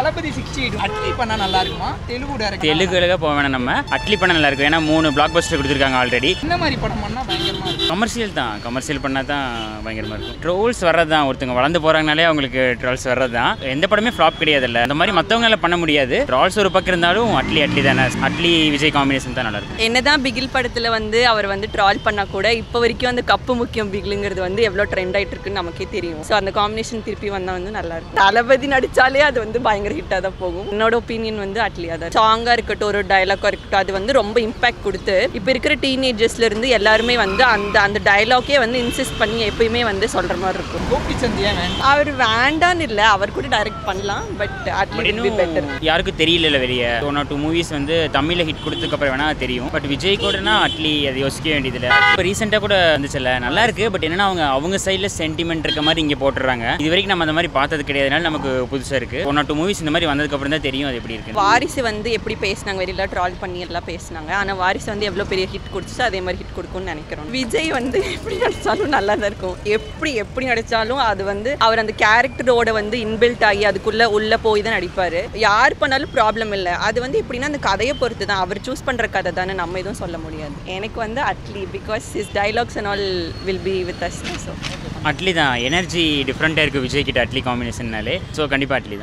தளபதி sixty eight Atlee பண்ணா நல்லா இருக்குமா தெலுங்கு டேரக்டர் தெலுங்குல போக வேணாம் நம்ம அட்லி பண்ண நல்லா இருக்கும் ஏன்னா மூணு பிளாக் பஸ்டர் கொடுத்துருக்காங்க ஆல்ரெடி இந்த மாதிரி படம் பண்ணா பயங்கரமா இருக்கும் கமர்ஷியல் தான் கமர்ஷியல் பண்ணால் தான் பயங்கரமாக இருக்கும் ட்ரோல்ஸ் வர்றது தான் ஒருத்தங்க வளர்ந்து போகிறாங்கனாலே அவங்களுக்கு ட்ரோல்ஸ் வர்றது தான் எந்த படமே ஃப்ளாப் கிடையாதுல்ல அந்த மாதிரி மற்றவங்களால பண்ண முடியாது ட்ரால்ஸ் ஒரு பக்கம் இருந்தாலும் அட்லி அட்லி தானே அட்லி விஜய் காம்பினேஷன் தான் நல்லா இருக்கும் என்னதான் பிகில் படத்துல வந்து அவர் வந்து ட்ரால் பண்ணா கூட இப்போ வரைக்கும் அந்த கப்பு முக்கியம் பிகிலுங்கிறது வந்து எவ்வளோ ட்ரெண்ட் ஆயிட்டு இருக்குன்னு நமக்கே தெரியும் ஸோ அந்த காம்பினேஷன் திருப்பி வந்தா வந்து நல்லா இருக்கும் தளபதி நடிச்சாலே அது வந்து பயங்கர ஹிட்டாக தான் போகும் என்னோட ஒப்பீனியன் வந்து அட்லியா தான் சாங்கா இருக்கட்டும் ஒரு டயலாக்கா இருக்கட்டும் அது வந்து ரொம்ப இம்பாக்ட் கொடுத்து இப்போ இருக்கிற டீனேஜர்ஸ்ல இருந்து எல்லாருமே வந்து அந்த அந்த டயலாக்கே வந்து இன்சிஸ்ட் பண்ணி எப்பயுமே வந்து சொல்ற மாதிரி இருக்கும் கோபி சந்த் ஏன் வேண்டாம் அவர் வேண்டான்னு இல்லை அவர் கூட டைரக்ட் பண்ணலாம் but Atlee but be better இன்னும் யாருக்கும் தெரியல வெளியே ஒன் ஆர் டூ மூவிஸ் வந்து தமிழில் ஹிட் கொடுத்ததுக்கு அப்புறம் வேணா தெரியும் பட் விஜய் கூடனா அட்லி அது யோசிக்க வேண்டியதில்லை இப்போ ரீசெண்டாக கூட வந்துச்சுல்ல நல்லா இருக்கு பட் என்னன்னா அவங்க அவங்க சைடில் சென்டிமெண்ட் இருக்க மாதிரி இங்கே போட்டுறாங்க இது வரைக்கும் நம்ம அந்த மாதிரி பார்த்தது கிடையாதுனால நமக்கு புதுசாக இருக்கு ஒன் ஆர் டூ மூவிஸ் இந்த மாதிரி வந்ததுக்கு அப்புறம் தான் தெரியும் அது எப்படி இருக்கு வாரிசு வந்து எப்படி பேசினாங்க வெளியில ட்ரால் பண்ணி எல்லாம் பேசினாங்க ஆனால் வாரிசு வந்து எவ்வளோ பெரிய ஹிட் கொடுத்துச்சு அதே மாதிரி ஹிட் கொடுக்கும்னு நினைக்கிறோம் விஜய் வந்து எப்படி நடிச்சாலும் நல்லா தான் இருக்கும் எப்படி எப்படி நடிச்சாலும் அது வந்து அவர் அந்த கேரக்டரோட வந்து இன்பில்ட் ஆகி அதுக்குள்ள உள்ள போய் தான் நடிப்பாரு யார் பண்ணாலும் ப்ராப்ளம் இல்லை அது வந்து எப்படின்னா அந்த கதையை பொறுத்து தான் அவர் சூஸ் பண்ற கதை தானே நம்ம எதுவும் சொல்ல முடியாது எனக்கு வந்து Atlee because his dialogues and all will be with us so Atlee தான் எனர்ஜி டிஃப்ரெண்ட்டாக இருக்குது விஜய் கிட்ட அட்லி காம்பினேஷன்னாலே ஸோ கண்டிப்பாக அட்லி தான்